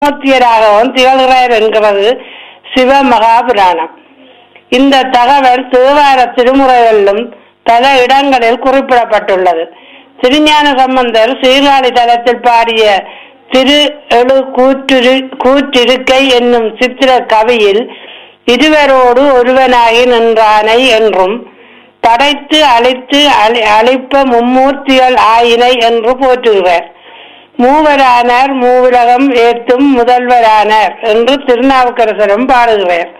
மூர்த்தியராகவும் திகழ்கிறார் என்கிறது சிவ மகாபுராணம் இந்த தகவல் தேவார திருமுறைகளிலும் பல இடங்களில் குறிப்பிடப்பட்டுள்ளது திருஞான சம்பந்தர் சீர்காழி தலத்தில் பாடிய திரு எழு கூற்றிரு கூற்றிருக்கை என்னும் சித்திர கவியில் இருவரோடு ஒருவனாகி நின்றானை என்றும் படைத்து அழித்து அழி- அழிப்ப மும்மூர்த்திகள் ஆயினை என்று போற்றுகிறார் மூவரானார் மூவுலகம் ஏத்தும் முதல்வரானார் என்று திருநாவுக்கரசரும் பாடுகிறார்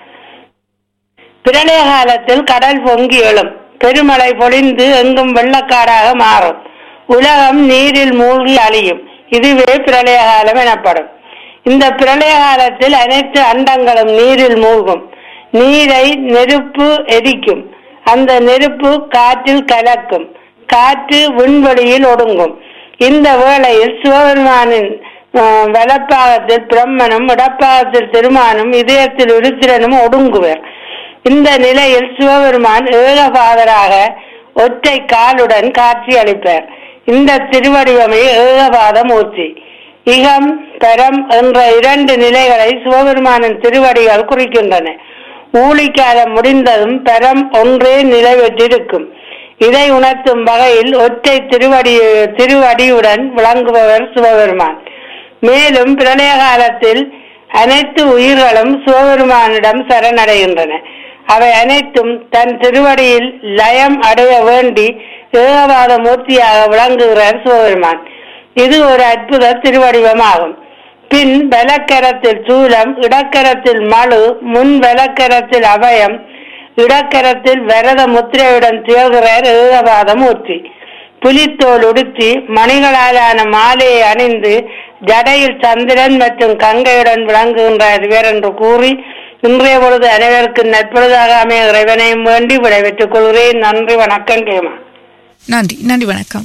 பிரளய காலத்தில் கடல் பொங்கி எழும் பெருமழை பொழிந்து எங்கும் வெள்ளக்காடாக மாறும் உலகம் நீரில் மூழ்கி அழியும் இதுவே பிரளய காலம் எனப்படும் இந்த பிரளய காலத்தில் அனைத்து அண்டங்களும் நீரில் மூழ்கும் நீரை நெருப்பு எரிக்கும் அந்த நெருப்பு காற்றில் கலக்கும் காற்று விண்வெளியில் ஒடுங்கும் இந்த வேளையில் சிவபெருமானின் அஹ், வலப்பாகத்தில் பிரம்மனும் இடப்பாகத்தில் திருமானும் இதயத்தில் உருத்திரனும் ஒடுங்குவர் இந்த நிலையில் சிவபெருமான் ஏகபாதராக ஒற்றை காலுடன் காட்சியளிப்பார் இந்த திருவடிவமே ஏகபாத மூர்த்தி இகம் பரம் என்ற இரண்டு நிலைகளை சிவபெருமானின் திருவடிகள் குறிக்கின்றன ஊழிக்காலம் முடிந்ததும் பரம் ஒன்றே நிலை பெற்றிருக்கும் இதை உணர்த்தும் வகையில் ஒற்றை திருவடி திருவடியுடன் விளங்குபவர் சிவபெருமான் மேலும் பிரளய காலத்தில் அனைத்து உயிர்களும் சிவபெருமானிடம் சரணடைகின்றன அவை அனைத்தும் தன் திருவடியில் லயம் அடைய வேண்டி ஏகவாத மூர்த்தியாக விளங்குகிறார் சிவபெருமான் இது ஒரு அற்புத திருவடிவமாகும் பின் வலக்கரத்தில் சூலம் இடக்கரத்தில் மழு முன் வலக்கரத்தில் அபயம் இடக்கரத்தில் வரத முத்திரையுடன் திகழ்கிறார் ஏகபாத மூர்த்தி புலித்தோல் உடுத்தி மணிகளாலான மாலையை அணிந்து ஜடையில் சந்திரன் மற்றும் கங்கையுடன் விளங்குகின்றார் இவர் என்று கூறி இன்றைய பொழுது அனைவருக்கும் நற்பொழுதாக அமைய இறைவனையும் வேண்டி விடைபெற்றுக் கொள்கிறேன் நன்றி வணக்கம் கேமா நன்றி நன்றி வணக்கம்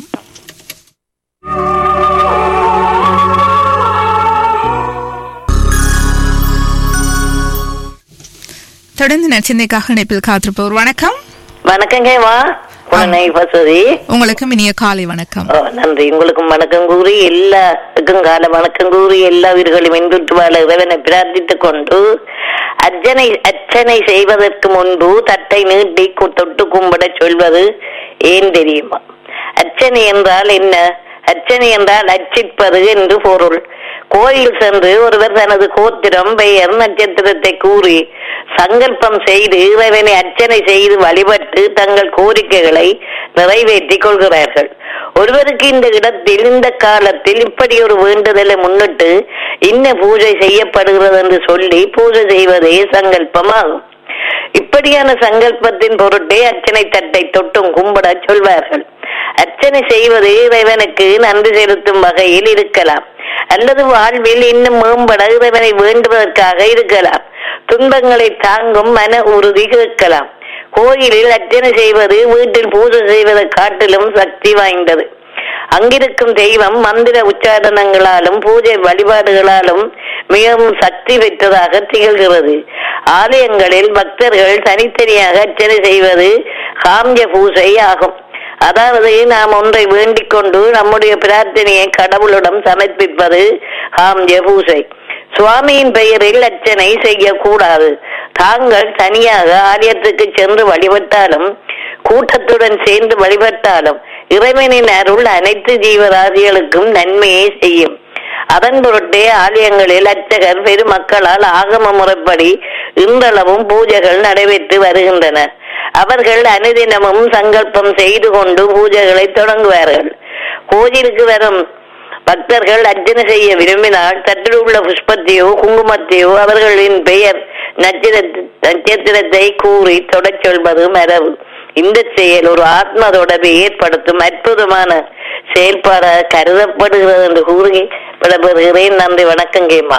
தொடர்ந்து நச்சிந்தைக்காக இணைப்பில் காத்திருப்பவர் வணக்கம் வணக்கங்கம்மா குழந்தை வசதி உங்களுக்கும் இனிய காலை வணக்கம் ஓ, நன்றி உங்களுக்கும் வணக்கம் கூறி எல்லாருக்கும் கால வணக்கம் கூறி எல்லா உயிர்களும் இன்புற்று வாழ இறைவனை பிரார்த்தித்துக் கொண்டு அர்ச்சனை அர்ச்சனை செய்வதற்கு முன்பு தட்டை நீட்டி கு- தொட்டு கும்பிடச் சொல்வது ஏன் தெரியுமா அர்ச்சனை என்றால் என்ன அர்ச்சனை என்றால் அர்ச்சிப்பது என்று பொருள் கோயில் சென்று ஒருவர் தனது கோத்திரம் பெயர் நட்சத்திரத்தை கூறி சங்கல்பம் செய்து இறைவனை அர்ச்சனை செய்து வழிபட்டு தங்கள் கோரிக்கைகளை நிறைவேற்றிக் கொள்கிறார்கள் ஒருவருக்கு இந்த இடத்தில் இந்த காலத்தில் இப்படி ஒரு வேண்டுதலை முன்னிட்டு இன்ன பூஜை செய்யப்படுகிறது என்று சொல்லி பூஜை செய்வதே சங்கல்பமாகும் இப்படியான சங்கல்பத்தின் பொருட்டே அர்ச்சனை தட்டை தொட்டும் கும்பிட சொல்வார்கள் அர்ச்சனை செய்வது இறைவனுக்கு நன்றி செலுத்தும் வகையில் இருக்கலாம் அல்லது வாழ்வில் இன்னும் மேம்பட இறைவனை வேண்டுவதற்காக இருக்கலாம் துன்பங்களை தாங்கும் மன உறுதி கேட்கலாம் கோயிலில் அர்ச்சனை செய்வது வீட்டில் பூஜை செய்வதை காட்டிலும் சக்தி வாய்ந்தது அங்கிருக்கும் தெய்வம் மந்திர உச்சாரணங்களாலும் பூஜை வழிபாடுகளாலும் மிகவும் சக்தி பெற்றதாக திகழ்கிறது ஆலயங்களில் பக்தர்கள் தனித்தனியாக அர்ச்சனை செய்வது காமிய பூஜை ஆகும் அதாவது நாம் ஒன்றை வேண்டிக் கொண்டு நம்முடைய பிரார்த்தனையை கடவுளிடம் சமர்ப்பிப்பது காமிய பூஜை சுவாமியின் பெயரில் அர்ச்சனை செய்யக்கூடாது தாங்கள் தனியாக ஆலயத்துக்கு சென்று வழிபட்டாலும் கூட்டத்துடன் சேர்ந்து வழிபட்டாலும் இறைவனின் அருள் அனைத்து ஜீவராசிகளுக்கும் நன்மையை செய்யும் அதன் பொருட்டே ஆலயங்களில் அர்ச்சகர் பெருமக்களால் ஆகம முறைப்படி இன்றளவும் பூஜைகள் நடைபெற்று வருகின்றன அவர்கள் அனுதினமும் சங்கல்பம் செய்து கொண்டு பூஜைகளை தொடங்குவார்கள் கோயிலுக்கு வரும் பக்தர்கள் அர்ச்சனை செய்ய விரும்பினால் தட்டில் உள்ள புஷ்பத்தையோ குங்குமத்தையோ அவர்களின் பெயர் நட்சத்திர நட்சத்திரத்தை கூறி தொடச் சொல்வது மரபு இந்த செயல் ஒரு ஆத்ம தொடர்பை ஏற்படுத்தும் அற்புதமான செயல்பாடாக கருதப்படுகிறது என்று கூறி விடப்பெறுகிறேன் நன்றி வணக்கம் கேமா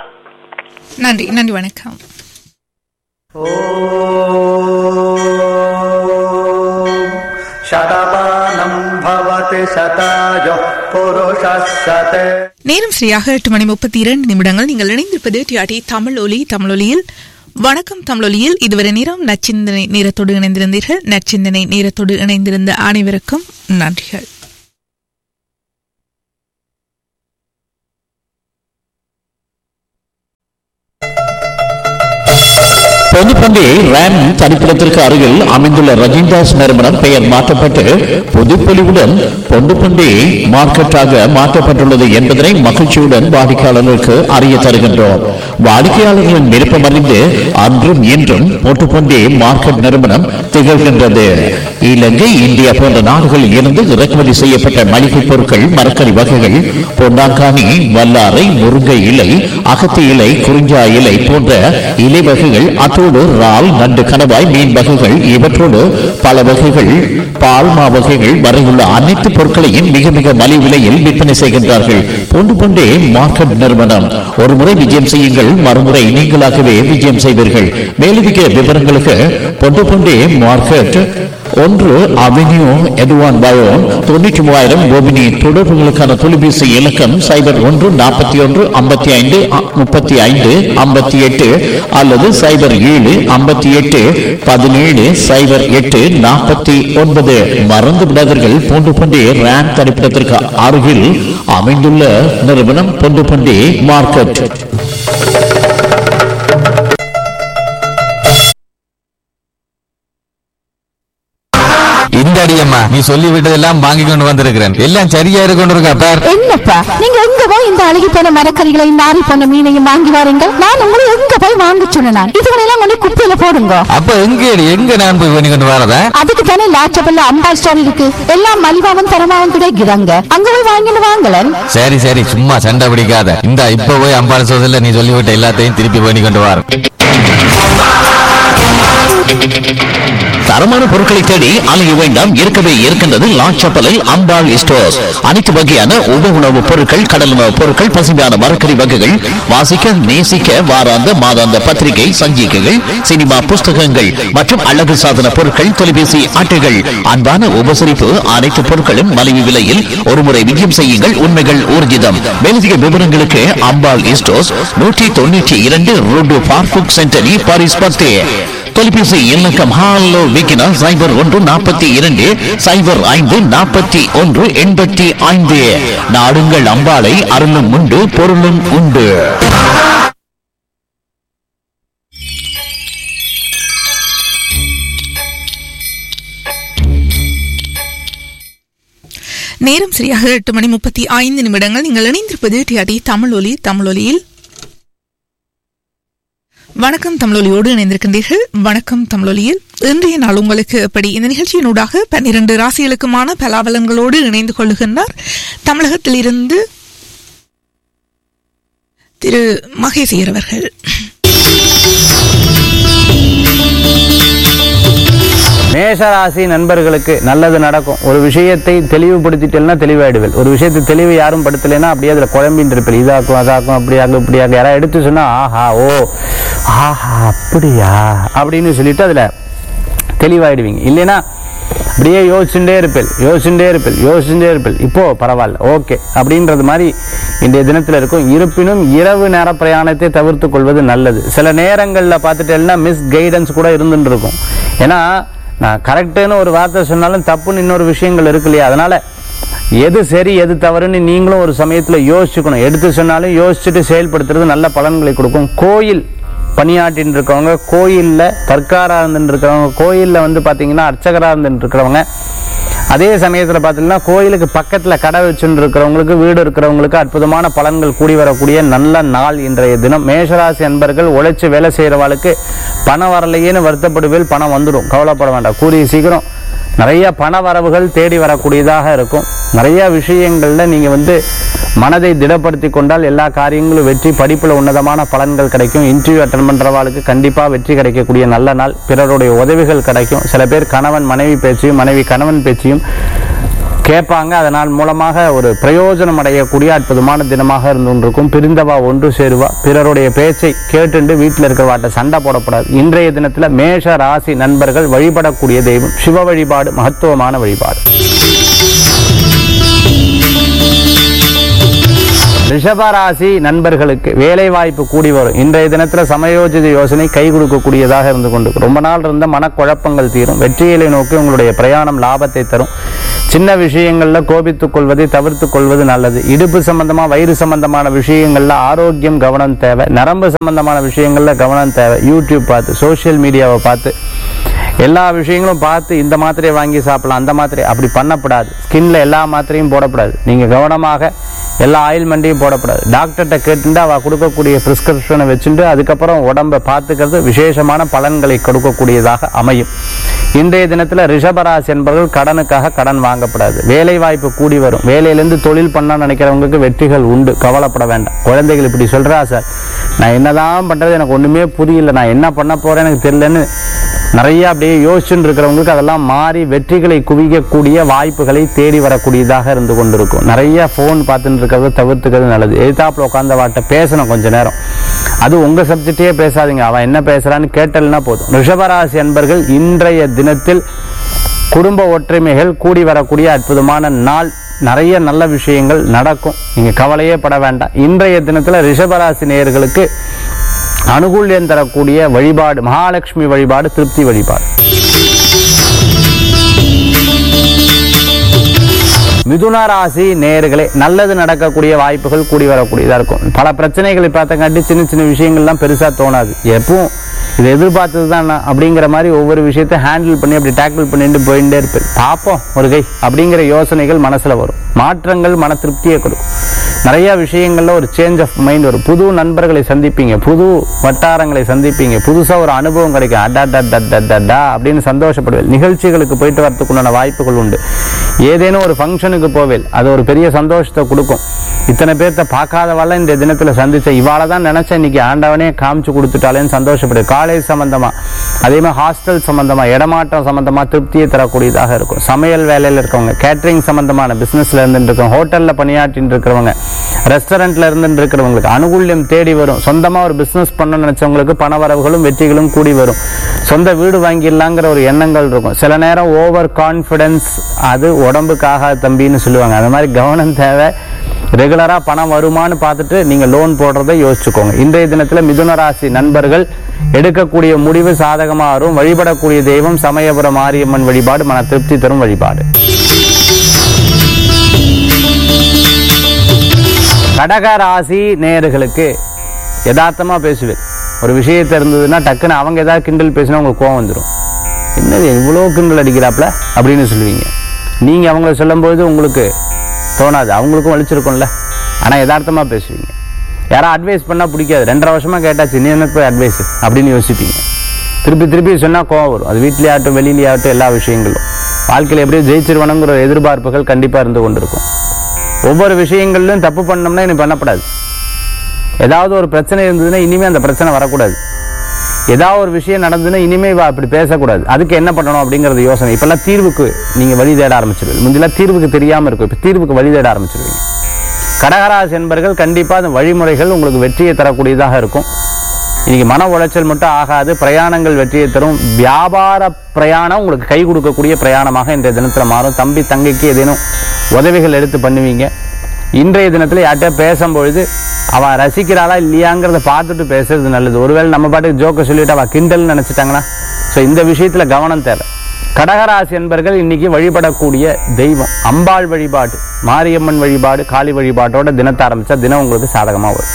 நன்றி நன்றி வணக்கம் शतमानं भवति शतायुः पुरुषः शते நேரம் சரியாக எட்டு மணி முப்பத்தி இரண்டு நிமிடங்கள் நீங்கள் இணைந்திருப்பது டிஆர்டி தமிழ் ஒலி தமிழ் ஒலியில் வணக்கம் தமிழொலியில் இதுவரை நேரம் நச்சிந்தனை நேரத்தோடு இணைந்திருந்தீர்கள் நச்சிந்தனை நேரத்தோடு இணைந்திருந்த அனைவருக்கும் நன்றிகள் பொதுப்பண்டி ரேம் தனிப்பிடத்திற்கு அருகில் அமைந்துள்ள ரஜிந்தாஸ் நிறுவனம் பெயர் மாற்றப்பட்டு புதுப்பொலிவுடன் பொண்டுப்பண்டி மார்க்கெட்டாக மாற்றப்பட்டுள்ளது என்பதனை மகிழ்ச்சியுடன் வாடிக்கையாளர்களுக்கு அறிய தருகின்றோம் வாடிக்கையாளர்களின் விருப்பம் அறிந்து அன்றும் இன்றும் பொட்டுப்பண்டி மார்க்கெட் நிறுவனம் திகழ்கின்றது இலங்கை இந்தியா போன்ற நாடுகளில் இருந்து இறக்குமதி செய்யப்பட்ட மளிகை பொருட்கள் மரக்கறி வகைகள் பொன்னாங்கானி வல்லாரை முருங்கை இலை அகத்தி இலை குறிஞ்சா இலை போன்ற இலை வகைகள் அத்தோடு இறால் நண்டு கணவாய் மீன் வகைகள் இவற்றோடு பல வகைகள் பால்மா வகைகள் வரையுள்ள அனைத்து பொருட்களையும் மிக மிக மலிவு விலையில் விற்பனை செய்கின்றார்கள் பொண்டு பொண்டே மார்க்கெட் நிறுவனம் ஒரு முறை விஜயம் செய்யுங்கள் மறுமுறை நீங்களாகவே விஜயம் செய்வீர்கள் மேலதிக விவரங்களுக்கு பொண்டு பொண்டே மார்க்கெட் ஒன்று அவென்யூ எதுவான் பயோன் தொண்ணூற்றி மூவாயிரம் கோபினி தொடர்புகளுக்கான தொலைபேசி இலக்கம் சைபர் ஒன்று நாற்பத்தி ஒன்று ஐம்பத்தி ஐந்து முப்பத்தி ஐந்து ஐம்பத்தி எட்டு அல்லது சைபர் ஏழு ஐம்பத்தி எட்டு பதினேழு சைபர் எட்டு நாற்பத்தி ஒன்பது மறந்து விடாதீர்கள் பூண்டு பண்டி ரேம் தரிப்பிடத்திற்கு அருகில் அமைந்துள்ள நிறுவனம் பொண்டு பண்டி மார்க்கெட் இந்த அடியம்மா நீ சொல்லி விட்டதெல்லாம் வாங்கி கொண்டு வந்திருக்கிறேன் எல்லாம் சரியா இருக்கு கொண்டு இருக்கா பார் என்னப்பா நீங்க எங்க போய் இந்த அழுகி போன மரக்கறிகளையும் நாரி போன மீனையும் வாங்கி வாரீங்க நான் உங்களை எங்க போய் வாங்க சொன்னேன் இதுகளெல்லாம் கொண்டு குப்பையில போடுங்க அப்ப எங்க எங்க நான் போய் பண்ணி கொண்டு வரதா அதுக்கு தானே லாச்சபல்ல அம்பா ஸ்டோர் இருக்கு எல்லாம் மலிவாவும் தரமாவும் கிடைக்கிறாங்க அங்க போய் வாங்கிட்டு வாங்கலன் சரி சரி சும்மா சண்டை பிடிக்காத இந்த இப்ப போய் அம்பாள் சோதல நீ சொல்லிவிட்ட எல்லாத்தையும் திருப்பி பண்ணி கொண்டு வர தரமான பொருட்களை தேடி அலைய வேண்டாம் இருக்கவே இருக்கின்றது லாச்சப்பலில் அம்பாள் ஸ்டோர்ஸ் அனைத்து வகையான உப உணவுப் பொருட்கள் கடல் உணவுப் பொருட்கள் பசுமையான மரக்கறி வகைகள் வாசிக்க நேசிக்க வாராந்த மாதாந்த பத்திரிகை சஞ்சிகைகள் சினிமா புஸ்தகங்கள் மற்றும் அழகு சாதன பொருட்கள் தொலைபேசி அட்டைகள் அன்பான உபசரிப்பு அனைத்து பொருட்களும் மலிவு விலையில் ஒருமுறை விஜயம் செய்யுங்கள் உண்மைகள் ஊர்ஜிதம் மேலதிக விவரங்களுக்கு அம்பாள் ஸ்டோர்ஸ் நூற்றி தொண்ணூற்றி இரண்டு ரோடு பார்ஃபுக் சென்டரி பாரிஸ் பத்தே தொலைபேசி இலக்கம் ஹாலோ விக்கினா சைபர் ஒன்று நாற்பத்தி இரண்டு சைபர் ஐந்து நாற்பத்தி ஒன்று எண்பத்தி ஐந்து நாடுங்கள் அம்பாளை அருளும் உண்டு பொருளும் உண்டு நேரம் சரியாக எட்டு மணி முப்பத்தி ஐந்து நிமிடங்கள் நீங்கள் இணைந்திருப்பது டிஆர்டி தமிழொலி தமிழொலியில் வணக்கம் தமிழொலியோடு இணைந்திருக்கின்றீர்கள் வணக்கம் தமிழொலியில் இன்றைய நாள் உங்களுக்கு எப்படி இந்த நிகழ்ச்சியினூடாக பன்னிரண்டு ராசிகளுக்குமான பலாபலன்களோடு இணைந்து கொள்ளுகின்றார் தமிழகத்திலிருந்து திரு மகேசியர் அவர்கள் மேஷராசி நண்பர்களுக்கு நல்லது நடக்கும் ஒரு விஷயத்தை தெளிவுபடுத்திட்டேன்னா தெளிவாயிடுவேன் ஒரு விஷயத்தை தெளிவு யாரும் படுத்தலைன்னா அப்படியே அதில் குழம்பின்னு இருப்பேன் இதாக்கும் அதாக்கும் அப்படியாகும் இப்படியாகும் யாராவது எடுத்து சொன்னா ஆஹா ஓ ஆஹா அப்படியா அப்படின்னு சொல்லிட்டு அதில் தெளிவாயிடுவீங்க இல்லைன்னா அப்படியே யோசிச்சுட்டே இருப்பேன் யோசிச்சுட்டே இருப்பேன் யோசிச்சுட்டே இருப்பேன் இப்போ பரவாயில்ல ஓகே அப்படின்றது மாதிரி இன்றைய தினத்தில் இருக்கும் இருப்பினும் இரவு நேர பிரயாணத்தை தவிர்த்து கொள்வது நல்லது சில நேரங்களில் பார்த்துட்டேன்னா மிஸ் கைடன்ஸ் கூட இருந்துட்டு இருக்கும் ஏன்னா நான் கரெக்டுன்னு ஒரு வார்த்தை சொன்னாலும் தப்புன்னு இன்னொரு விஷயங்கள் இருக்கு இல்லையா அதனால எது சரி எது தவறுன்னு நீங்களும் ஒரு சமயத்தில் யோசிச்சுக்கணும் எடுத்து சொன்னாலும் யோசிச்சுட்டு செயல்படுத்துறது நல்ல பலன்களை கொடுக்கும் கோயில் பணியாற்றின்னு இருக்கவங்க கோயிலில் தற்காராக இருந்துட்டு இருக்கிறவங்க கோயிலில் வந்து பார்த்தீங்கன்னா அர்ச்சகராக இருந்துட்டு இருக்கிறவங்க அதே சமயத்தில் பார்த்தீங்கன்னா கோயிலுக்கு பக்கத்தில் கடை வச்சுட்டு இருக்கிறவங்களுக்கு வீடு இருக்கிறவங்களுக்கு அற்புதமான பலன்கள் கூடி வரக்கூடிய நல்ல நாள் இன்றைய தினம் மேஷராசி அன்பர்கள் உழைச்சி வேலை செய்கிறவாளுக்கு பணம் வரலையேன்னு வருத்தப்படுவேல் பணம் வந்துடும் கவலைப்பட வேண்டாம் கூடிய சீக்கிரம் நிறைய பண வரவுகள் தேடி வரக்கூடியதாக இருக்கும் நிறைய விஷயங்கள்ல நீங்க வந்து மனதை திடப்படுத்தி கொண்டால் எல்லா காரியங்களும் வெற்றி படிப்புல உன்னதமான பலன்கள் கிடைக்கும் இன்டர்வியூ அட்டன் பண்றவாளுக்கு கண்டிப்பா வெற்றி கிடைக்கக்கூடிய நல்ல நாள் பிறருடைய உதவிகள் கிடைக்கும் சில பேர் கணவன் மனைவி பேச்சையும் மனைவி கணவன் பேச்சையும் கேட்பாங்க அதனால் மூலமாக ஒரு பிரயோஜனம் அடையக்கூடிய அற்புதமான தினமாக இருந்து கொண்டிருக்கும் பிரிந்தவா ஒன்று சேருவா பிறருடைய பேச்சை கேட்டுண்டு வீட்டில் இருக்கிறவாட்ட சண்டை போடக்கூடாது இன்றைய தினத்தில் மேஷ ராசி நண்பர்கள் வழிபடக்கூடிய தெய்வம் சிவ வழிபாடு மகத்துவமான வழிபாடு ரிஷபராசி நண்பர்களுக்கு வேலை வாய்ப்பு கூடி வரும் இன்றைய தினத்தில் சமயோஜித யோசனை கை கொடுக்கக்கூடியதாக இருந்து கொண்டு ரொம்ப நாள் இருந்த மனக்குழப்பங்கள் தீரும் வெற்றியிலை நோக்கி உங்களுடைய பிரயாணம் லாபத்தை தரும் சின்ன விஷயங்கள்ல கோபித்துக் கொள்வதை தவிர்த்துக் கொள்வது நல்லது இடுப்பு சம்பந்தமா வயிறு சம்பந்தமான விஷயங்கள்ல ஆரோக்கியம் கவனம் தேவை நரம்பு சம்பந்தமான விஷயங்கள்ல கவனம் தேவை யூடியூப் பார்த்து சோஷியல் மீடியாவை பார்த்து எல்லா விஷயங்களும் பார்த்து இந்த மாத்திரையை வாங்கி சாப்பிடலாம் அந்த மாத்திரை அப்படி பண்ணக்கூடாது ஸ்கின்ல எல்லா மாத்திரையும் போடக்கூடாது நீங்க கவனமாக எல்லா ஆயில்மெண்ட்டையும் போடக்கூடாது டாக்டர்கிட்ட கேட்டுட்டு அவ கொடுக்கக்கூடிய பிரிஸ்கிரிப்ஷனை வச்சுட்டு அதுக்கப்புறம் உடம்பை பார்த்துக்கிறது விசேஷமான பலன்களை கொடுக்கக்கூடியதாக அமையும் இன்றைய தினத்துல ரிஷபராசி என்பவர்கள் கடனுக்காக கடன் வாங்கப்படாது வேலை வாய்ப்பு கூடி வரும் வேலையிலேருந்து தொழில் பண்ண நினைக்கிறவங்களுக்கு வெற்றிகள் உண்டு கவலைப்பட வேண்டாம் குழந்தைகள் இப்படி சொல்றா சார் நான் என்னதான் பண்றது எனக்கு ஒண்ணுமே புரியல நான் என்ன பண்ண போறேன் எனக்கு தெரியலன்னு நிறைய அப்படியே யோசிச்சுட்டு இருக்கிறவங்களுக்கு அதெல்லாம் மாறி வெற்றிகளை குவிக்கக்கூடிய வாய்ப்புகளை தேடி வரக்கூடியதாக இருந்து கொண்டிருக்கும் நிறைய ஃபோன் பார்த்துட்டு இருக்கிறத தவிர்த்துக்கிறது நல்லது எதிர்த்தாப்புல உட்காந்த வாட்ட பேசணும் கொஞ்ச நேரம் அது உங்க சப்ஜெக்டே பேசாதீங்க அவன் என்ன பேசுறான்னு கேட்டல்னா போதும் ரிஷபராசி அன்பர்கள் இன்றைய தினத்தில் குடும்ப ஒற்றுமைகள் கூடி வரக்கூடிய அற்புதமான நாள் நிறைய நல்ல விஷயங்கள் நடக்கும் நீங்க கவலையே பட வேண்டாம் இன்றைய தினத்துல ரிஷபராசி நேயர்களுக்கு அனுகூல்யம் தரக்கூடிய வழிபாடு மகாலட்சுமி வழிபாடு திருப்தி வழிபாடு மிதுன ராசி நேயர்களே நல்லது நடக்கக்கூடிய வாய்ப்புகள் கூடி வரக்கூடியதா இருக்கும் பல பிரச்சனைகளை பார்த்தங்காட்டி சின்ன சின்ன விஷயங்கள்லாம் பெருசா தோணாது எப்பவும் இதை எதிர்பார்த்தது தான் நான் அப்படிங்கிற மாதிரி ஒவ்வொரு விஷயத்தை ஹேண்டில் பண்ணி அப்படி டேக்கிள் பண்ணிட்டு போயிட்டே இருப்பேன் பார்ப்போம் ஒரு கை அப்படிங்கிற யோசனைகள் மனசுல வரும் மாற்றங்கள் மன திருப்தியை கொடுக்கும் நிறைய விஷயங்கள்ல ஒரு சேஞ்ச் ஆஃப் மைண்ட் வரும் புது நண்பர்களை சந்திப்பீங்க புது வட்டாரங்களை சந்திப்பீங்க புதுசா ஒரு அனுபவம் கிடைக்கும் அடா டா டா டா டா டா அப்படின்னு சந்தோஷப்படுவேன் நிகழ்ச்சிகளுக்கு போயிட்டு வரதுக்குண்டான வாய்ப்புகள் உண்டு ஏதேனும் ஒரு ஃபங்க்ஷனுக்கு போவேல் அது ஒரு பெரிய சந்தோஷத்தை கொடுக்கும் இத்தனை பேர்த்த பார்க்காதவாள் இந்த தினத்துல சந்திச்ச இவாளை தான் நினைச்சேன் இன்னைக்கு ஆண்டவனே காமிச்சு கொடுத்துட்டாலேன்னு சந்தோஷப்படு காலேஜ் சம்பந்தமா அதே மாதிரி ஹாஸ்டல் சம்பந்தமா இடமாற்றம் சம்பந்தமா திருப்தியை தரக்கூடியதாக இருக்கும் சமையல் வேலையில இருக்கவங்க கேட்டரிங் சம்பந்தமான பிசினஸ்ல இருந்துட்டு இருக்கவங்க ஹோட்டல்ல பணியாற்றிட்டு இருக்கிறவங்க ரெஸ்டாரண்ட்ல இருந்துட்டு இருக்கிறவங்களுக்கு அனுகூல்யம் தேடி வரும் சொந்தமா ஒரு பிசினஸ் பண்ண நினைச்சவங்களுக்கு பண வரவுகளும் வெற்றிகளும் கூடி வரும் சொந்த வீடு வாங்கிடலாங்கிற ஒரு எண்ணங்கள் இருக்கும் சில நேரம் ஓவர் கான்ஃபிடன்ஸ் அது உடம்புக்காக தம்பின்னு சொல்லுவாங்க அந்த மாதிரி கவனம் தேவை ரெகுலரா பணம் வருமான்னு பார்த்துட்டு நீங்க லோன் போடுறதை யோசிச்சுக்கோங்க இன்றைய தினத்துல மிதுன ராசி நண்பர்கள் எடுக்கக்கூடிய முடிவு சாதகமா வரும் வழிபடக்கூடிய தெய்வம் சமயபுரம் மாரியம்மன் வழிபாடு மன திருப்தி தரும் வழிபாடு கடக ராசி நேயர்களுக்கு யதார்த்தமா பேசுவேன் ஒரு விஷயத்தை இருந்ததுன்னா டக்குன்னு அவங்க ஏதாவது கிண்டல் பேசினா உங்களுக்கு கோவம் வந்துடும் என்னது இவ்வளோ கிண்டல் அடிக்கிறாப்ல அப்படின்னு சொல்லுவீங்க நீங்க அவங்கள சொல்லும்போது உங்களுக்கு தோணாது அவங்களுக்கும் வலிச்சிருக்கும்ல ஆனா யதார்த்தமா பேசுவீங்க யாரா அட்வைஸ் பண்ணா பிடிக்காது ரெண்டரை வருஷமா கேட்டாச்சு நீ என்ன போய் அட்வைஸ் அப்படின்னு யோசிப்பீங்க திருப்பி திருப்பி சொன்னா கோவம் வரும் அது வீட்லயாகட்டும் வெளியிலயாகட்டும் எல்லா விஷயங்களும் வாழ்க்கையில எப்படியோ ஜெயிச்சிருவணுங்கிற ஒரு எதிர்பார்ப்புகள் கண்டிப்பா இருந்து கொண்டிருக்கும் ஒவ்வொரு விஷயங்கள்லையும் தப்பு பண்ணோம்னா இனி பண்ணக்கூடாது ஏதாவது ஒரு பிரச்சனை இருந்ததுன்னா இனிமே அந்த பிரச்சனை வரக்கூடாது ஏதாவது ஒரு விஷயம் நடந்ததுன்னா இனிமே இவ அப்படி பேசக்கூடாது அதுக்கு என்ன பண்ணணும் அப்படிங்கறது யோசனை இப்பெல்லாம் தீர்வுக்கு நீங்க வழி தேட ஆரம்பிச்சிருவீங்க முந்திலாம் தீர்வுக்கு தெரியாம இருக்கும் இப்ப தீர்வுக்கு வழி தேட ஆரம்பிச்சிருவீங்க கடகராசி என்பர்கள் கண்டிப்பா அந்த வழிமுறைகள் உங்களுக்கு வெற்றியை தரக்கூடியதாக இருக்கும் இன்னைக்கு மன உளைச்சல் மட்டும் ஆகாது பிரயாணங்கள் வெற்றியை தரும் வியாபார பிரயாணம் உங்களுக்கு கை கொடுக்கக்கூடிய பிரயாணமாக இன்றைய தினத்துல மாறும் தம்பி தங்கைக்கு ஏதேனும் உதவிகள் எடுத்து பண்ணுவீங்க இன்றைய தினத்துல யார்கிட்ட பேசும்பொழுது அவ ரசிக்கிறாளா இல்லையாங்கிறத பார்த்துட்டு பேசுறது நல்லது ஒருவேளை நம்ம பாட்டுக்கு ஜோக்க சொல்லிட்டு அவ கிண்டல் நினைச்சிட்டாங்கன்னா ஸோ இந்த விஷயத்துல கவனம் தேவை கடகராசி என்பர்கள் இன்னைக்கு வழிபடக்கூடிய தெய்வம் அம்பாள் வழிபாடு மாரியம்மன் வழிபாடு காளி வழிபாட்டோட தினத்தை ஆரம்பிச்சா தினம் உங்களுக்கு சாதகமா வரும்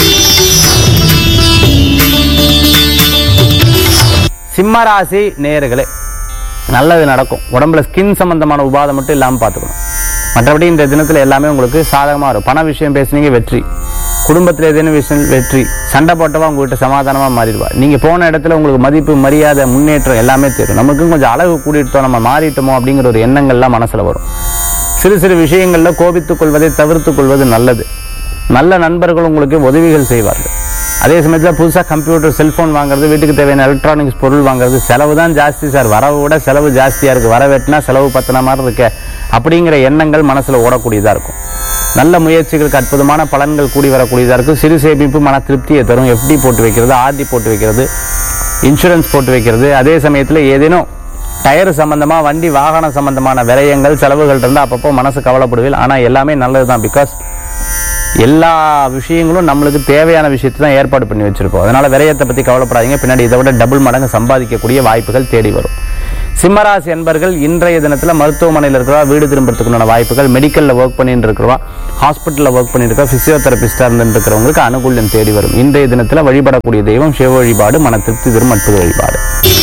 சிம்மராசி நேயர்களே நல்லது நடக்கும் உடம்புல ஸ்கின் சம்பந்தமான உபாதை மட்டும் இல்லாமல் பார்த்துக்கணும் மற்றபடி இந்த தினத்தில் எல்லாமே உங்களுக்கு சாதகமாக இருக்கும் பண விஷயம் பேசுனீங்க வெற்றி குடும்பத்தில் ஏதேனும் விஷயம் வெற்றி சண்டை போட்டவா உங்ககிட்ட சமாதானமாக மாறிடுவா நீங்கள் போன இடத்துல உங்களுக்கு மதிப்பு மரியாதை முன்னேற்றம் எல்லாமே தெரியும் நமக்கும் கொஞ்சம் அழகு கூட்டிட்டோம் நம்ம மாறிட்டோமோ அப்படிங்கிற ஒரு எண்ணங்கள்லாம் மனசில் வரும் சிறு சிறு விஷயங்களில் கோபித்துக் கொள்வதை தவிர்த்துக் கொள்வது நல்லது நல்ல நண்பர்கள் உங்களுக்கு உதவிகள் செய்வார்கள் அதே சமயத்தில் புதுசாக கம்ப்யூட்டர் செல்போன் வாங்குறது வீட்டுக்கு தேவையான எலக்ட்ரானிக்ஸ் பொருள் வாங்குறது செலவு தான் ஜாஸ்தி சார் வரவை விட செலவு ஜாஸ்தியாக இருக்குது வர வெட்டினா செலவு பத்தின மாதிரி இருக்க அப்படிங்கிற எண்ணங்கள் மனசில் ஓடக்கூடியதாக இருக்கும் நல்ல முயற்சிகளுக்கு அற்புதமான பலன்கள் கூடி வரக்கூடியதாக இருக்கும் சிறு சேமிப்பு மன திருப்தியை தரும் எஃப்டி போட்டு வைக்கிறது ஆர்டி போட்டு வைக்கிறது இன்சூரன்ஸ் போட்டு வைக்கிறது அதே சமயத்தில் ஏதேனும் டயர் சம்பந்தமா வண்டி வாகனம் சம்பந்தமான விரயங்கள் செலவுகள் இருந்தால் அப்பப்போ மனசு கவலைப்படுவீங்க ஆனால் எல்லாமே நல்லது தான் பிகாஸ் எல்லா விஷயங்களும் நம்மளுக்கு தேவையான விஷயத்தை தான் ஏற்பாடு பண்ணி வச்சிருக்கோம் அதனால விரயத்தை பத்தி கவலைப்படாதீங்க பின்னாடி இதை விட டபுள் மடங்கு சம்பாதிக்கக்கூடிய வாய்ப்புகள் தேடி வரும் சிம்மராசி என்பர்கள் இன்றைய தினத்தில் மருத்துவமனையில் இருக்கிறவா வீடு திரும்புறதுக்குண்டான வாய்ப்புகள் மெடிக்கலில் ஒர்க் பண்ணிட்டு இருக்கிறவா ஹாஸ்பிட்டலில் ஒர்க் பண்ணிட்டு இருக்கா பிசியோதெரபிஸ்டாக இருந்துட்டு இருக்கிறவங்களுக்கு அனுகூல்யம் தேடி வரும் இன்றைய தினத்தில் வழிபடக்கூடிய தெய்வம் சிவ வழிபாடு மன திருப்தி தரும் அற்புத வழிபாடு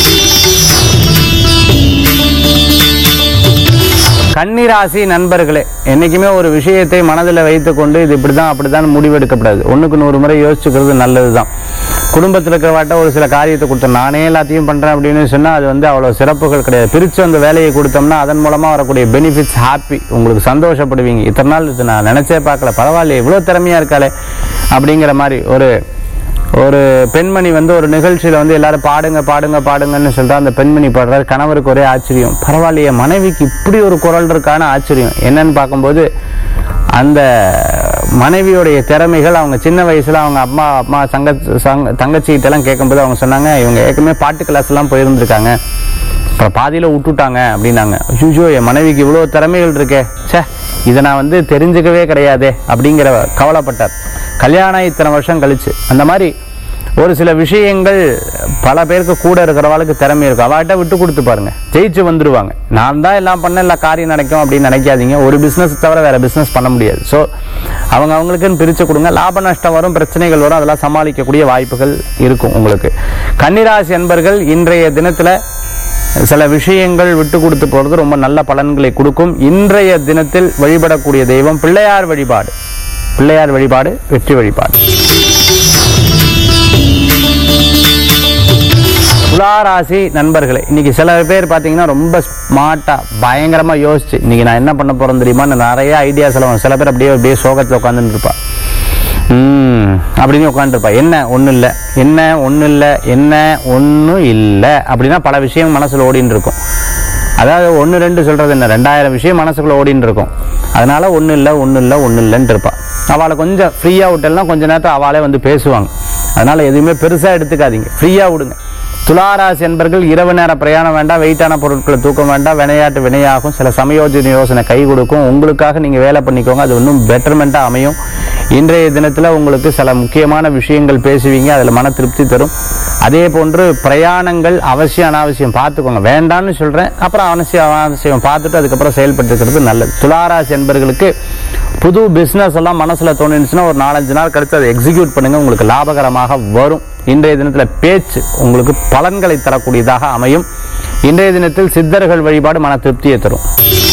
கன்னிராசி நண்பர்களே என்னைக்குமே ஒரு விஷயத்தை மனதில் வைத்துக்கொண்டு இது இப்படிதான் அப்படிதான் முடிவெடுக்கப்படாது ஒண்ணுக்கு நூறு முறை யோசிச்சுக்கிறது நல்லதுதான் குடும்பத்தில் இருக்கிறவாட்ட ஒரு சில காரியத்தை கொடுத்தோம் நானே எல்லாத்தையும் பண்றேன் அப்படின்னு சொன்னா அது வந்து அவ்வளவு சிறப்புகள் கிடையாது பிரிச்சு அந்த வேலையை கொடுத்தோம்னா அதன் மூலமா வரக்கூடிய பெனிஃபிட்ஸ் ஹாப்பி உங்களுக்கு சந்தோஷப்படுவீங்க இத்தனை நாள் இது நான் நினைச்சே பார்க்கல பரவாயில்லையே இவ்வளவு திறமையா இருக்காளே அப்படிங்கிற மாதிரி ஒரு ஒரு பெண்மணி வந்து ஒரு நிகழ்ச்சியில வந்து எல்லாரும் பாடுங்க பாடுங்க பாடுங்கன்னு சொல்றா அந்த பெண்மணி பாடுறாரு கணவருக்கு ஒரே ஆச்சரியம் பரவாயில்லையே மனைவிக்கு இப்படி ஒரு குரல் இருக்கான ஆச்சரியம் என்னன்னு பார்க்கும்போது அந்த மனைவியுடைய திறமைகள் அவங்க சின்ன வயசுல அவங்க அம்மா அம்மா சங்க சங்க தங்கச்சிகிட்ட எல்லாம் கேட்கும்போது அவங்க சொன்னாங்க இவங்க ஏற்கனவே பாட்டு கிளாஸ் எல்லாம் போயிருந்திருக்காங்க அப்புறம் பாதியில விட்டுட்டாங்க அப்படின்னாங்க ஐயோ என் மனைவிக்கு இவ்வளவு திறமைகள் இருக்கே ச்சே இதை நான் வந்து தெரிஞ்சுக்கவே கிடையாதே அப்படிங்கிற கவலைப்பட்டார் கல்யாணம் இத்தனை வருஷம் கழிச்சு அந்த மாதிரி ஒரு சில விஷயங்கள் பல பேருக்கு கூட இருக்கிறவளுக்கு திறமை இருக்கும் அவட்ட விட்டு கொடுத்து பாருங்க ஜெயிச்சு வந்துருவாங்க நான் தான் எல்லாம் பண்ண எல்லா காரியம் நடக்கும் அப்படின்னு நினைக்காதீங்க ஒரு பிசினஸ் தவிர வேற பிசினஸ் பண்ண முடியாது ஸோ அவங்க அவங்களுக்குன்னு பிரிச்சு கொடுங்க லாப நஷ்டம் வரும் பிரச்சனைகள் வரும் அதெல்லாம் சமாளிக்கக்கூடிய வாய்ப்புகள் இருக்கும் உங்களுக்கு கன்னிராசி அன்பர்கள் இன்றைய தினத்துல சில விஷயங்கள் விட்டு கொடுத்து போறது ரொம்ப நல்ல பலன்களை கொடுக்கும் இன்றைய தினத்தில் வழிபடக்கூடிய தெய்வம் பிள்ளையார் வழிபாடு பிள்ளையார் வழிபாடு வெற்றி வழிபாடு துளாராசி நண்பர்களே இன்னைக்கு சில பேர் பார்த்தீங்கன்னா ரொம்ப ஸ்மார்ட்டா பயங்கரமா யோசிச்சு இன்னைக்கு நான் என்ன பண்ண போறேன் தெரியுமா நிறைய ஐடியாஸ் எல்லாம் சில பேர் அப்படியே அப்படியே சோகத்தில் உட்காந்துட்டு இருப்பா ம் அப்படின்னு உட்காந்துருப்பா என்ன ஒன்றும் இல்லை என்ன ஒன்றும் இல்லை என்ன ஒன்றும் இல்லை அப்படின்னா பல விஷயம் மனசுல ஓடின்னு இருக்கும் அதாவது ஒன்று ரெண்டு சொல்றது என்ன ரெண்டாயிரம் விஷயம் மனசுக்குள்ள ஓடின்னு இருக்கும் அதனால ஒன்றும் இல்லை ஒன்றும் இல்லை ஒன்றும் இல்லைன்னு இருப்பா அவளை கொஞ்சம் ஃப்ரீயாக விட்டலாம் கொஞ்ச நேரத்தில் அவளே வந்து பேசுவாங்க அதனால எதுவுமே பெருசாக எடுத்துக்காதீங்க ஃப்ரீயாக விடுங்க துளாராசி என்பர்கள் இரவு நேர பிரயாணம் வேண்டாம் வெயிட்டான பொருட்களை தூக்கம் வேண்டாம் வினையாட்டு வினையாகும் சில சமயோஜன யோசனை கை கொடுக்கும் உங்களுக்காக நீங்க வேலை பண்ணிக்கோங்க அது இன்னும் பெட்டர்மெண்ட்டாக அமையும் இன்றைய தினத்துல உங்களுக்கு சில முக்கியமான விஷயங்கள் பேசுவீங்க அதுல மன திருப்தி தரும் அதே போன்று பிரயாணங்கள் அவசியம் அனாவசியம் பார்த்துக்கோங்க வேண்டாம்னு சொல்றேன் அப்புறம் அவசியம் அனாவசியம் பார்த்துட்டு அதுக்கப்புறம் செயல்பட்டுக்கிறது நல்லது துளாராசி என்பர்களுக்கு புது பிசினஸ் எல்லாம் மனசுல தோணுச்சுன்னா ஒரு நாலஞ்சு நாள் கழித்து அதை எக்ஸிக்யூட் பண்ணுங்க உங்களுக்கு லாபகரமாக வரும் இன்றைய தினத்துல பேச்சு உங்களுக்கு பலன்களை தரக்கூடியதாக அமையும் இன்றைய தினத்தில் சித்தர்கள் வழிபாடு மன திருப்தியை தரும்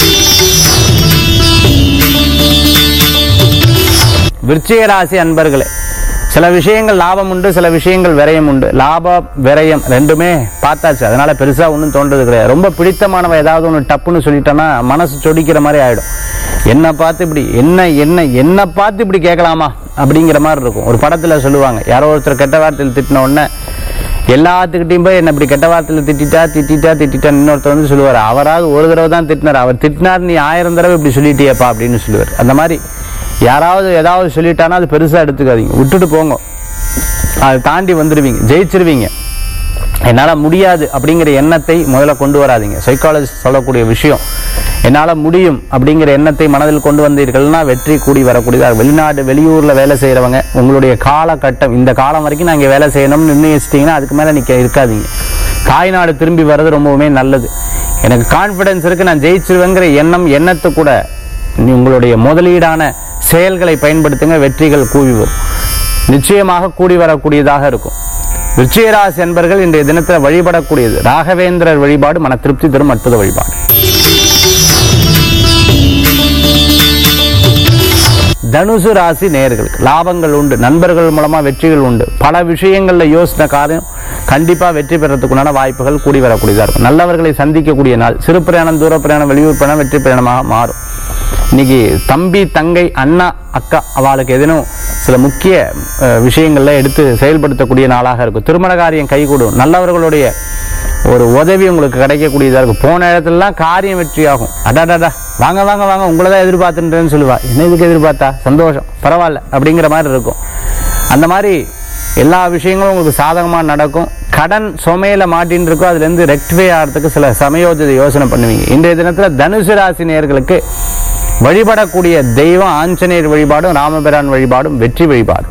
விருச்சிக ராசி அன்பர்களே சில விஷயங்கள் லாபம் உண்டு சில விஷயங்கள் விரயம் உண்டு லாபம் விரயம் ரெண்டுமே பார்த்தாச்சு அதனால பெருசா ஒன்றும் தோன்றது கிடையாது ரொம்ப பிடித்தமானவ ஏதாவது ஒன்று டப்புன்னு சொல்லிட்டோன்னா மனசு சொடிக்கிற மாதிரி ஆயிடும் என்ன பார்த்து இப்படி என்ன என்ன என்ன பார்த்து இப்படி கேட்கலாமா அப்படிங்கிற மாதிரி இருக்கும் ஒரு படத்துல சொல்லுவாங்க யாரோ ஒருத்தர் கெட்ட வார்த்தையில் திட்டின உடனே எல்லாத்துக்கிட்டையும் போய் என்ன இப்படி கெட்ட வார்த்தையில் திட்டிட்டா திட்டிட்டா திட்டிட்டா இன்னொருத்தர் வந்து சொல்லுவார் அவராவது ஒரு தடவை தான் திட்டினார் அவர் திட்டினார் நீ ஆயிரம் தடவை இப்படி சொல்லிட்டியேப்பா அப்படின்னு சொல்லுவார் அந்த மாதிரி யாராவது ஏதாவது சொல்லிட்டானா அது பெருசா எடுத்துக்காதீங்க விட்டுட்டு போங்க அதை தாண்டி வந்துடுவீங்க ஜெயிச்சிருவீங்க என்னால முடியாது அப்படிங்கிற எண்ணத்தை முதல்ல கொண்டு வராதீங்க சைக்காலஜிஸ்ட் சொல்லக்கூடிய விஷயம் என்னால முடியும் அப்படிங்கிற எண்ணத்தை மனதில் கொண்டு வந்தீர்கள்னா வெற்றி கூடி வரக்கூடியதாக வெளிநாடு வெளியூர்ல வேலை செய்யறவங்க உங்களுடைய காலகட்டம் இந்த காலம் வரைக்கும் நான் இங்க வேலை செய்யணும்னு நிர்ணயிச்சிட்டீங்கன்னா அதுக்கு மேல நீங்க இருக்காதீங்க தாய்நாடு திரும்பி வர்றது ரொம்பவுமே நல்லது எனக்கு கான்பிடன்ஸ் இருக்கு நான் ஜெயிச்சிருவேங்கிற எண்ணம் எண்ணத்தை கூட நீ உங்களுடைய முதலீடான செயல்களை பயன்படுத்துங்க வெற்றிகள் கூவி வரும் நிச்சயமாக கூடி வரக்கூடியதாக இருக்கும் விருச்சிகராசி என்பர்கள் இன்றைய தினத்தில் வழிபடக்கூடியது ராகவேந்திரர் வழிபாடு மன திருப்தி தரும் அற்புத வழிபாடு தனுசு ராசி நேயர்களுக்கு லாபங்கள் உண்டு நண்பர்கள் மூலமா வெற்றிகள் உண்டு பல விஷயங்கள்ல யோசித்த காரியம் கண்டிப்பா வெற்றி பெறத்துக்குண்டான வாய்ப்புகள் கூடி வரக்கூடியதா இருக்கும் நல்லவர்களை சந்திக்கக்கூடிய நாள் சிறு பிரயாணம் தூர பிரயாணம் வெளியூர் பிரயாணம் வெற்றி பிரயாணமாக மாறும் இன்னைக்கு தம்பி தங்கை அண்ணா அக்கா அவளுக்கு எதனும் சில முக்கிய அஹ், விஷயங்கள்ல எடுத்து செயல்படுத்தக்கூடிய நாளாக இருக்கும் திருமண காரியம் கைகூடும் நல்லவர்களுடைய ஒரு உதவி உங்களுக்கு கிடைக்கக்கூடியதா இருக்கும் போன இடத்துலலாம் காரியம் வெற்றியாகும் அடாடாடா வாங்க வாங்க வாங்க உங்களை தான் எதிர்பார்த்துன்றேன்னு சொல்லுவா என்ன இதுக்கு எதிர்பார்த்தா சந்தோஷம் பரவாயில்ல அப்படிங்கிற மாதிரி இருக்கும் அந்த மாதிரி எல்லா விஷயங்களும் உங்களுக்கு சாதகமா நடக்கும் கடன் சுமையில மாட்டின்னு இருக்கோ அதுல இருந்து ரெக்டிஃபை ஆகிறதுக்கு சில சமயோஜித யோசனை பண்ணுவீங்க இன்றைய தினத்துல தனுசு ராசி நேயர்களுக்கு வழிபடக்கூடிய தெய்வம் ஆஞ்சநேயர் வழிபாடும் ராமபிரான் வழிபாடும் வெற்றி வழிபாடு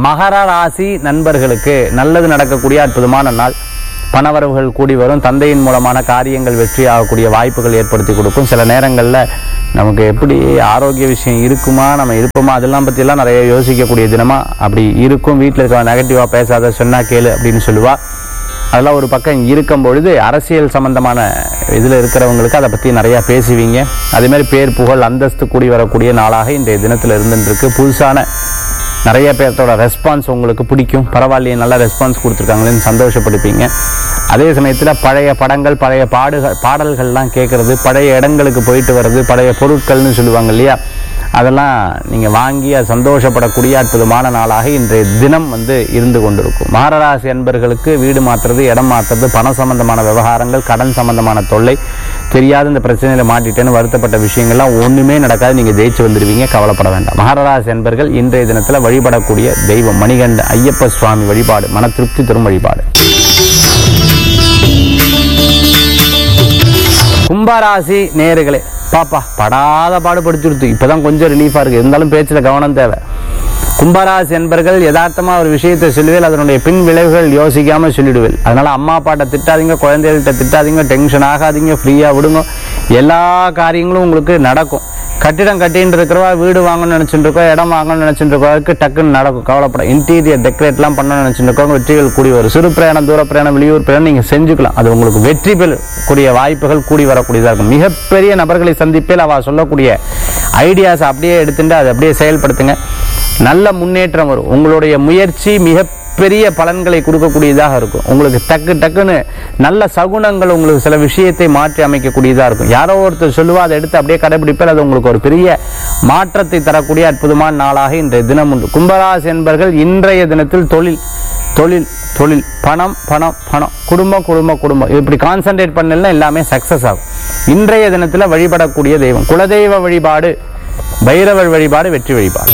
மகர ராசி நண்பர்களுக்கு நல்லது நடக்கக்கூடிய அற்புதமான நாள் பணவரவுகள் கூடி வரும் தந்தையின் மூலமான காரியங்கள் வெற்றி ஆகக்கூடிய வாய்ப்புகள் ஏற்படுத்தி கொடுக்கும் சில நேரங்களில் நமக்கு எப்படி ஆரோக்கிய விஷயம் இருக்குமா நம்ம இருப்போமா அதெல்லாம் பற்றியெல்லாம் நிறைய யோசிக்கக்கூடிய தினமா அப்படி இருக்கும் வீட்டில் இருக்க நெகட்டிவாக பேசாத சொன்னா கேளு அப்படின்னு சொல்லுவா அதெல்லாம் ஒரு பக்கம் இருக்கும் பொழுது அரசியல் சம்பந்தமான இதில் இருக்கிறவங்களுக்கு அதை பற்றி நிறையா பேசுவீங்க அதே மாதிரி பேர் புகழ் அந்தஸ்து கூடி வரக்கூடிய நாளாக இன்றைய தினத்தில் இருந்துருக்கு புதுசான நிறைய பேர்த்தோட ரெஸ்பான்ஸ் உங்களுக்கு பிடிக்கும் பரவாயில்லையே நல்ல ரெஸ்பான்ஸ் கொடுத்துருக்காங்களேன்னு சந்தோஷப்படுப்பீங்க அதே சமயத்தில் பழைய படங்கள் பழைய பாடுகள் பாடல்கள்லாம் கேட்குறது பழைய இடங்களுக்கு போயிட்டு வர்றது பழைய பொருட்கள்னு சொல்லுவாங்க இல்லையா அதெல்லாம் நீங்கள் வாங்கி அது சந்தோஷப்படக்கூடிய அற்புதமான நாளாக இன்றைய தினம் வந்து இருந்து கொண்டிருக்கும் மகராசி அன்பர்களுக்கு வீடு மாற்றுறது இடம் மாற்றுறது பண சம்பந்தமான விவகாரங்கள் கடன் சம்பந்தமான தொல்லை தெரியாத இந்த பிரச்சனையில மாட்டிட்டேன்னு வருத்தப்பட்ட விஷயங்கள்லாம் ஒண்ணுமே நடக்காது நீங்க ஜெயிச்சு வந்துடுவீங்க கவலைப்பட வேண்டாம் மகராசி அன்பர்கள் இன்றைய தினத்துல வழிபடக்கூடிய தெய்வம் மணிகண்ட ஐயப்ப சுவாமி வழிபாடு மன திருப்தி தரும் வழிபாடு கும்பராசி நேர்களே பாப்பா படாத பாடுபடுத்திடுத்து இப்பதான் கொஞ்சம் ரிலீஃபா இருக்கு இருந்தாலும் பேச்சுல கவனம் தேவை கும்பராசி என்பர்கள் யதார்த்தமா ஒரு விஷயத்தை சொல்லுவேல் அதனுடைய பின் விளைவுகள் யோசிக்காம சொல்லிடுவேன் அதனால அம்மா அப்பாட்ட திட்டாதீங்க குழந்தைகள்கிட்ட திட்டாதீங்க டென்ஷன் ஆகாதீங்க ஃப்ரீயா விடுங்க எல்லா காரியங்களும் உங்களுக்கு நடக்கும் கட்டிடம் கட்டின்னு இருக்கிறவா வீடு வாங்கணும்னு நினைச்சிட்டு இருக்கோம் இடம் வாங்கணும்னு நினைச்சிட்டு இருக்கவருக்கு டக்குன்னு நடக்கும் கவலைப்பட இன்டீரியர் டெக்கரேட்லாம் பண்ணணும்னு நினைச்சிட்டு இருக்கவங்க வெற்றிகள் கூடி வரும் சிறு பிரயாணம் தூர பிரயாணம் வெளியூர் பிரயாணம் நீங்க செஞ்சுக்கலாம் அது உங்களுக்கு வெற்றி பெறக்கூடிய வாய்ப்புகள் கூடி வரக்கூடியதா இருக்கும் மிகப்பெரிய நபர்களை சந்திப்பில் அவ சொல்லக்கூடிய ஐடியாஸ் அப்படியே எடுத்துட்டு அதை அப்படியே செயல்படுத்துங்க நல்ல முன்னேற்றம் வரும் உங்களுடைய முயற்சி மிக பெரிய பலன்களை கொடுக்கக்கூடியதாக இருக்கும் உங்களுக்கு டக்கு டக்குன்னு நல்ல சகுனங்கள் உங்களுக்கு சில விஷயத்தை மாற்றி அமைக்கக்கூடியதாக இருக்கும் யாரோ ஒருத்தர் சொல்லுவா அதை எடுத்து அப்படியே கடைபிடிப்பால் அது உங்களுக்கு ஒரு பெரிய மாற்றத்தை தரக்கூடிய அற்புதமான நாளாக இன்றைய தினம் உண்டு கும்பராசி என்பர்கள் இன்றைய தினத்தில் தொழில் தொழில் தொழில் பணம் பணம் பணம் குடும்பம் குடும்பம் குடும்பம் இப்படி கான்சென்ட்ரேட் பண்ணலாம் எல்லாமே சக்சஸ் ஆகும் இன்றைய தினத்தில் வழிபடக்கூடிய தெய்வம் குலதெய்வ வழிபாடு பைரவர் வழிபாடு வெற்றி வழிபாடு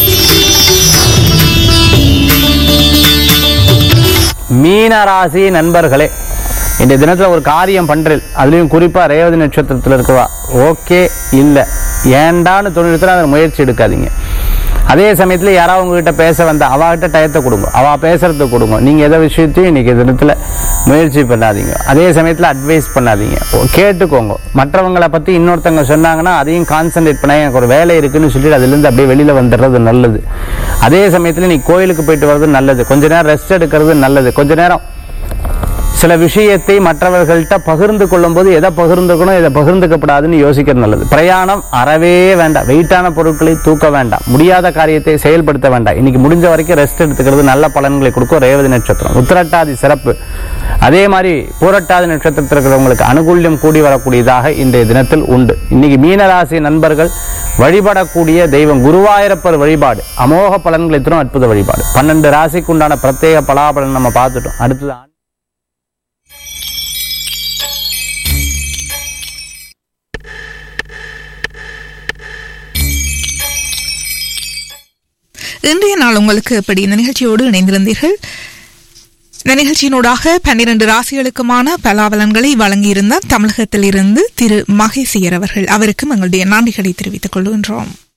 மீனராசி நண்பர்களே இந்த தினத்துல ஒரு காரியம் பண்றேன் அதுலயும் குறிப்பா ரேவதி நட்சத்திரத்துல இருக்கவா ஓகே இல்ல ஏண்டான்னு தொழிலத்துல அதை முயற்சி எடுக்காதீங்க அதே சமயத்துல யாராவது உங்ககிட்ட பேச வந்தா அவகிட்ட டயத்தை கொடுங்க அவ பேசுறதுக்கு கொடுங்க நீங்க எதை விஷயத்தையும் இன்னைக்கு தினத்துல முயற்சி பண்ணாதீங்க அதே சமயத்துல அட்வைஸ் பண்ணாதீங்க ஓ, கேட்டுக்கோங்க மற்றவங்களை பத்தி இன்னொருத்தவங்க சொன்னாங்கன்னா அதையும் கான்சென்ட்ரேட் பண்ண எனக்கு ஒரு வேலை இருக்குன்னு சொல்லிட்டு அதுல இருந்து அப்படியே வெளியில வந்துடுறது நல்லது அதே சமயத்துல நீ கோயிலுக்கு போயிட்டு வர்றது நல்லது கொஞ்ச நேரம் ரெஸ்ட் எடுக்கிறது நல்லது கொஞ்ச நேரம் சில விஷயத்தை மற்றவர்கள்ட்ட பகிர்ந்து கொள்ளும் போது எதை பகிர்ந்துக்கணும் எதை பகிர்ந்துக்கப்படாதுன்னு யோசிக்கிறது நல்லது பிரயாணம் அறவே வேண்டாம் வெயிட்டான பொருட்களை தூக்க வேண்டாம் முடியாத காரியத்தை செயல்படுத்த வேண்டாம் இன்னைக்கு முடிஞ்ச வரைக்கும் ரெஸ்ட் எடுத்துக்கிறது நல்ல பலன்களை கொடுக்கும் ரேவதி நட்சத்திரம் உத்திரட்டாதி சிறப்பு அதே மாதிரி பூரட்டாதி நட்சத்திரத்தில் இருக்கிறவங்களுக்கு அனுகூல்யம் கூடி வரக்கூடியதாக இன்றைய தினத்தில் உண்டு இன்னைக்கு மீனராசி நண்பர்கள் வழிபடக்கூடிய தெய்வம் குருவாயூரப்பர் வழிபாடு அமோக பலன்களை தரும் அற்புத வழிபாடு பன்னெண்டு ராசிக்கு உண்டான பிரத்யேக பலாபலன் நம்ம பார்த்துட்டோம் அடுத்தது இன்றைய நாள் உங்களுக்கு எப்படி இந்த நிகழ்ச்சியோடு இணைந்திருந்தீர்கள் இந்த நிகழ்ச்சியினூடாக பன்னிரண்டு ராசிகளுக்குமான பலாபலன்களை வழங்கியிருந்தார் தமிழகத்திலிருந்து திரு மகேசியர் அவர்கள் அவருக்கும் எங்களுடைய நன்றிகளை தெரிவித்துக் கொள்கின்றோம்